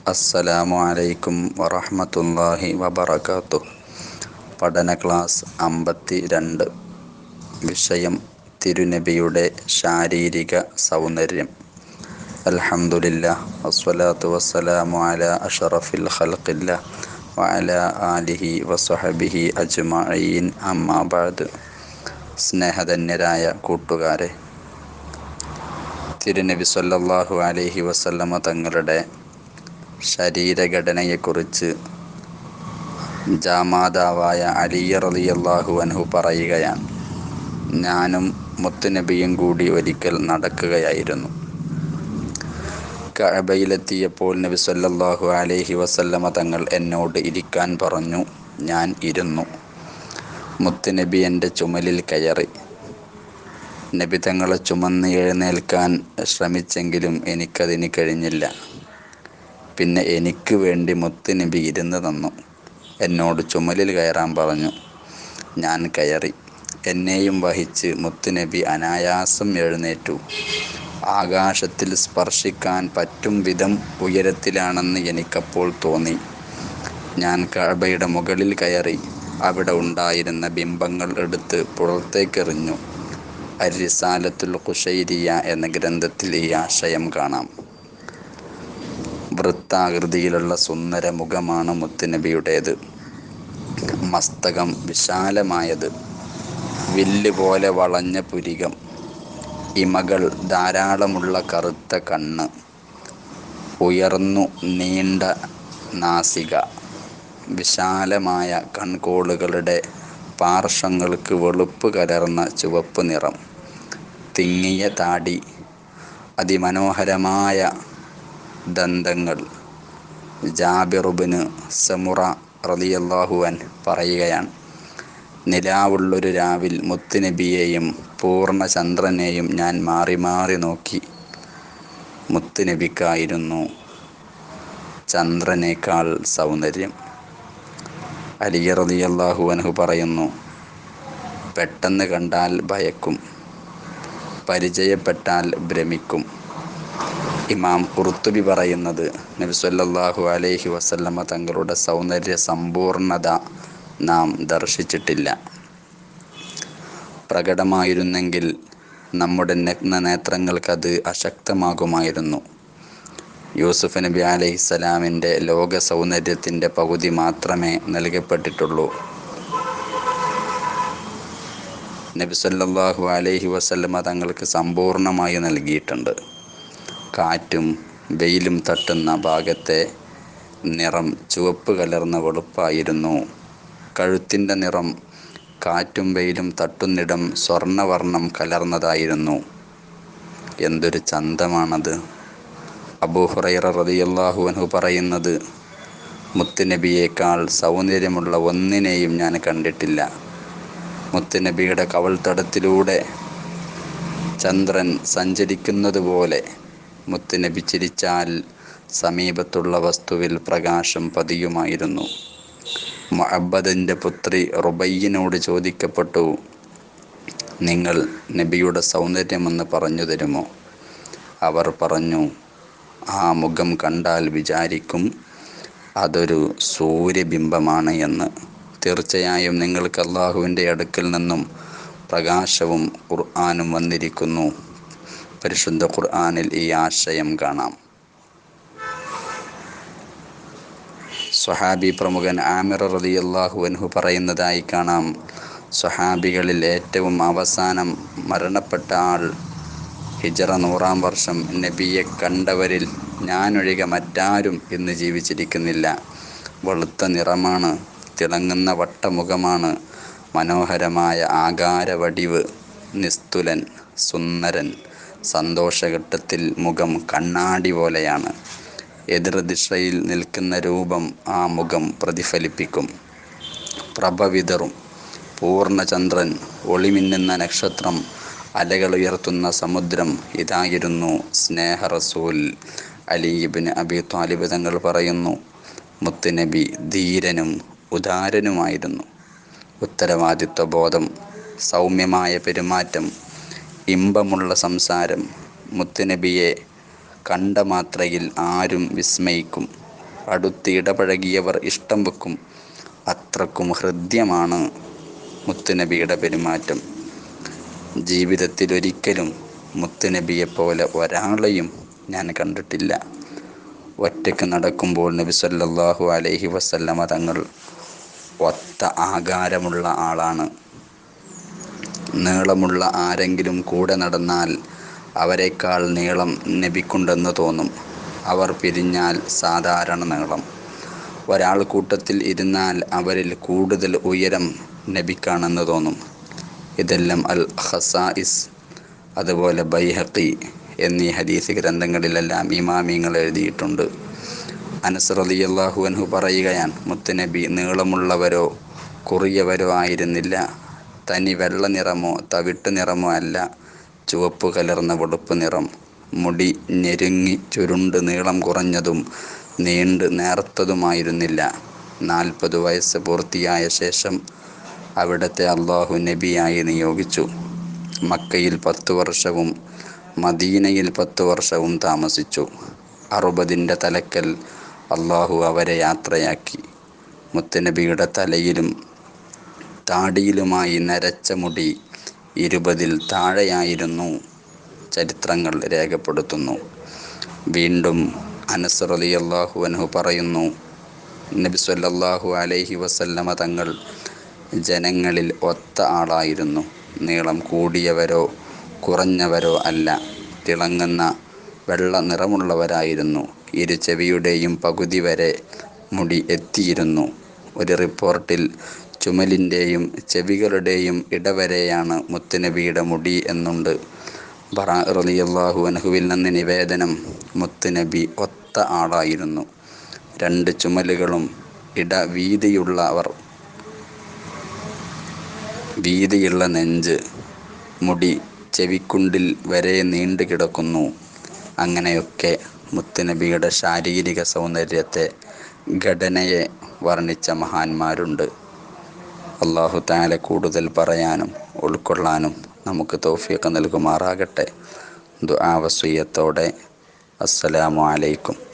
അസ്സലാമു അലൈക്കും വറഹ്മത്തുള്ളാഹി വബറകാതുഹു പഠന ക്ലാസ് അമ്പത്തി രണ്ട് വിഷയം തിരുനബിയുടെ ശാരീരിക സൗന്ദര്യം അൽഹംദുലില്ലാ വസ്സലാത്തു വസ്സലാമു അലാ അഷറഫിൽ ഖൽഖില്ലാ വഅലാ ആലിഹി വസ്വഹബിഹി അജ്മഈൻ അമ്മാ ബഅദ് സ്നേഹധന്യരായ കൂട്ടുകാരെ തിരുനബി സല്ലല്ലാഹു അലൈഹി വസല്ലമ തങ്ങളുടെ ശരീരഘടനയെക്കുറിച്ച് ജാമാതാവായ അലി റളിയല്ലാഹു അൻഹു പറയുകയാണ് ഞാനും മുത്തുനബിയും കൂടി ഒരിക്കൽ നടക്കുകയായിരുന്നു കഅബയിലെത്തിയപ്പോൾ നബി സല്ലല്ലാഹു അലൈഹി വസല്ലമ തങ്ങൾ എന്നോട് ഇരിക്കാൻ പറഞ്ഞു ഞാൻ ഇരുന്നു മുത്തുനബി എൻ്റെ ചുമലിൽ കയറി നബി തങ്ങളെ ചുമന്ന് എഴുന്നേൽക്കാൻ ശ്രമിച്ചെങ്കിലും എനിക്കതിന് കഴിഞ്ഞില്ല പിന്നെ എനിക്ക് വേണ്ടി മുത്തുനബി ഇരുന്ന് തന്നു എന്നോട് ചുമലിൽ കയറാൻ പറഞ്ഞു ഞാൻ കയറി എന്നെയും വഹിച്ച് മുത്തുനബി അനായാസം എഴുന്നേറ്റു ആകാശത്തിൽ സ്പർശിക്കാൻ പറ്റും വിധം ഉയരത്തിലാണെന്ന് എനിക്കപ്പോൾ തോന്നി ഞാൻ കഅബയുടെ മുകളിൽ കയറി അവിടെ ഉണ്ടായിരുന്ന ബിംബങ്ങൾ എടുത്ത് പുറത്തേക്കെറിഞ്ഞു അരിസാലത്തുൽ ഖുശൈരിയ എന്ന ഗ്രന്ഥത്തിൽ ഈ ആശയം കാണാം വൃത്താകൃതിയിലുള്ള സുന്ദര മുഖമാണ് മുത്തുനബിയുടേത് മസ്തകം വിശാലമായത് വില്ല് പോലെ വളഞ്ഞ പുരികം ഇമകൾ ധാരാളമുള്ള കറുത്ത കണ്ണ് ഉയർന്നു നീണ്ട നാസിക വിശാലമായ കൺകോളുകളുടെ പാർശ്വങ്ങൾക്ക് വെളുപ്പ് കലർന്ന ചുവപ്പ് നിറം തിങ്ങിയ താടി അതിമനോഹരമായ ദന്തങ്ങൾ ജാബിറുബിന് സമുറ റളിയല്ലാഹുവൻ പറയുകയാണ് നിലാവുള്ളൊരു രാവിൽ മുത്തുനബിയെയും പൂർണ്ണ ചന്ദ്രനെയും ഞാൻ മാറി മാറി നോക്കി മുത്തുനബിക്കായിരുന്നു ചന്ദ്രനേക്കാൾ സൗന്ദര്യം അലി റളിയല്ലാഹു അൻഹു പറയുന്നു പെട്ടെന്ന് കണ്ടാൽ ഭയക്കും പരിചയപ്പെട്ടാൽ ഭ്രമിക്കും ഇമാം കുർത്തുബി പറയുന്നത് നബി സല്ലല്ലാഹു അലൈഹി വസല്ലമ തങ്ങളുടെ സൗന്ദര്യ സമ്പൂർണത നാം ദർശിച്ചിട്ടില്ല പ്രകടമായിരുന്നെങ്കിൽ നമ്മുടെ നഗ്ന നേത്രങ്ങൾക്കത് അശക്തമാകുമായിരുന്നു യൂസുഫ് നബി അലൈഹിസ്സലാമിൻ്റെ ലോക സൗന്ദര്യത്തിൻ്റെ പകുതി മാത്രമേ നൽകപ്പെട്ടിട്ടുള്ളൂ നബി സല്ലല്ലാഹു അലൈഹി വസല്ലമ തങ്ങൾക്ക് സമ്പൂർണമായി നൽകിയിട്ടുണ്ട് കാറ്റും വെയിലും തട്ടുന്ന ഭാഗത്തെ നിറം ചുവപ്പ് കലർന്ന വെളുപ്പായിരുന്നു കഴുത്തിൻ്റെ നിറം കാറ്റും വെയിലും തട്ടുന്നിടം സ്വർണവർണ്ണം കലർന്നതായിരുന്നു എന്തൊരു ചന്തമാണത് അബൂഹുറൈറ റളിയല്ലാഹു അൻഹു പറയുന്നത് മുത്തുനബിയേക്കാൾ സൗന്ദര്യമുള്ള ഒന്നിനെയും ഞാൻ കണ്ടിട്ടില്ല മുത്തുനബിയുടെ കവൾത്തടത്തിലൂടെ ചന്ദ്രൻ സഞ്ചരിക്കുന്നത് പോലെ മുത്തുനബി ചിരിച്ചാൽ സമീപത്തുള്ള വസ്തുവിൽ പ്രകാശം പതിയുമായിരുന്നു മൊഹബദിൻ്റെ പുത്രി റുബയ്യനോട് ചോദിക്കപ്പെട്ടു നിങ്ങൾ നബിയുടെ സൗന്ദര്യമെന്ന് പറഞ്ഞു തരുമോ അവർ പറഞ്ഞു ആ മുഖം കണ്ടാൽ വിചാരിക്കും അതൊരു സൂര്യബിംബമാണ് എന്ന് തീർച്ചയായും നിങ്ങൾക്ക് അള്ളാഹുവിൻ്റെ അടുക്കൽ നിന്നും പ്രകാശവും ഖുർആാനും വന്നിരിക്കുന്നു പരിശുദ്ധ ഖുർആാനിൽ ഈ ആശയം കാണാം സ്വഹാബി പ്രമുഖൻ ആമിർ റളിയല്ലാഹു അൻഹു പറയുന്നതായി കാണാം സ്വഹാബികളിൽ ഏറ്റവും അവസാനം മരണപ്പെട്ട ആൾ ഹിജറ നൂറാം വർഷം നബിയെ കണ്ടവരിൽ ഞാനൊഴികെ മറ്റാരും ഇന്ന് ജീവിച്ചിരിക്കുന്നില്ല വെളുത്ത നിറമാണ് തിളങ്ങുന്ന വട്ടമുഖമാണ് മനോഹരമായ ആകാരവടിവ് നിസ്തുലൻ സുന്ദരൻ സന്തോഷഘട്ടത്തിൽ മുഖം കണ്ണാടി പോലെയാണ് എതിർദിശയിൽ നിൽക്കുന്ന രൂപം ആ മുഖം പ്രതിഫലിപ്പിക്കും പ്രഭ വിതറും പൂർണ്ണചന്ദ്രൻ ഒളിമിന്നുന്ന നക്ഷത്രം അലകൾ ഉയർത്തുന്ന സമുദ്രം ഇതായിരുന്നു സ്നേഹ റസൂൽ അലീബിന് അബി താലിബ് തങ്ങൾ പറയുന്നു മുത്തുനബി ധീരനും ഉദാരനുമായിരുന്നു ഉത്തരവാദിത്വ ബോധം സൗമ്യമായ പെരുമാറ്റം ഇമ്പമുള്ള സംസാരം മുത്തുനബിയെ കണ്ട മാത്രയിൽ ആരും വിസ്മയിക്കും അടുത്ത് ഇടപഴകിയവർ ഇഷ്ടം വെക്കും അത്രക്കും ഹൃദ്യമാണ് മുത്തുനബിയുടെ പെരുമാറ്റം ജീവിതത്തിൽ ഒരിക്കലും മുത്തുനബിയെപ്പോലെ ഒരാളെയും ഞാൻ കണ്ടിട്ടില്ല ഒറ്റയ്ക്ക് നടക്കുമ്പോൾ നബി സല്ലല്ലാഹു അലൈഹി വസല്ലമ തങ്ങൾ ഒത്ത ആകാരമുള്ള ആളാണ് നീളമുള്ള ആരെങ്കിലും കൂടെ നടന്നാൽ അവരെക്കാൾ നീളം നബിക്കുണ്ടെന്ന് തോന്നും അവർ പിരിഞ്ഞാൽ സാധാരണ നീളം ഒരാൾ കൂട്ടത്തിൽ ഇരുന്നാൽ അവരിൽ കൂടുതൽ ഉയരം നബിക്കാണെന്ന് തോന്നും ഇതെല്ലാം അൽ ഖസായിസ് അതുപോലെ ബൈഹഖി എന്നീ ഹദീസ് ഗ്രന്ഥങ്ങളിലെല്ലാം ഇമാമിങ്ങൾ എഴുതിയിട്ടുണ്ട് അനസ് റളിയല്ലാഹു അൻഹു പറയുകയാണ് മുത്തുനബി നീളമുള്ളവരോ കുറിയവരോ ആയിരുന്നില്ല തനി വെള്ള നിറമോ തവിട്ട് നിറമോ അല്ല ചുവപ്പ് കലർന്ന വെളുപ്പ് നിറം മുടി ഞെരുങ്ങി ചുരുണ്ട് നീളം കുറഞ്ഞതും നീണ്ട് നേർത്തതുമായിരുന്നില്ല നാൽപ്പത് വയസ്സ് പൂർത്തിയായ ശേഷം അവിടുത്തെ അള്ളാഹു നബിയായി നിയോഗിച്ചു മക്കയിൽ പത്തു വർഷവും മദീനയിൽ പത്തു വർഷവും താമസിച്ചു അറുപതിൻ്റെ തലക്കൽ അള്ളാഹു അവരെ യാത്രയാക്കി മുത്തനബിയുടെ തലയിലും താടിയിലുമായി നരച്ച മുടി ഇരുപതിൽ താഴെയായിരുന്നു ചരിത്രങ്ങൾ രേഖപ്പെടുത്തുന്നു വീണ്ടും അനസ് റളിയല്ലാഹു അൻഹു പറയുന്നു നബി സല്ലല്ലാഹു അലൈഹി വസല്ലമ തങ്ങൾ ജനങ്ങളിൽ ഒത്ത ആളായിരുന്നു നീളം കൂടിയവരോ കുറഞ്ഞവരോ അല്ല തിളങ്ങുന്ന വെള്ള നിറമുള്ളവരായിരുന്നു ഇരു ചെവിയുടെയും പകുതി വരെ മുടി എത്തിയിരുന്നു ഒരു റിപ്പോർട്ടിൽ ചുമലിൻ്റെയും ചെവികളുടെയും ഇടവരെയാണ് മുത്തുനബിയുടെ മുടി എന്നുണ്ട് ബറാ റളിയല്ലാഹു അൻഹുവിൽ നിന്ന് നിവേദനം മുത്തുനബി ഒത്ത ആളായിരുന്നു രണ്ട് ചുമലുകളും ഇട വീതിയുള്ളവർ വീതിയുള്ള നെഞ്ച് മുടി ചെവിക്കുണ്ടിൽ വരെ നീണ്ടു കിടക്കുന്നു അങ്ങനെയൊക്കെ മുത്തുനബിയുടെ ശാരീരിക സൗന്ദര്യത്തെ ഘടനയെ വർണ്ണിച്ച മഹാന്മാരുണ്ട് അള്ളാഹു താല കൂടുതൽ പറയാനും ഉൾക്കൊള്ളാനും നമുക്ക് തൗഫീഖ് നൽകുമാറാകട്ടെ ദുആ വസിയത്തോടെ അസ്സലാമു അലൈക്കും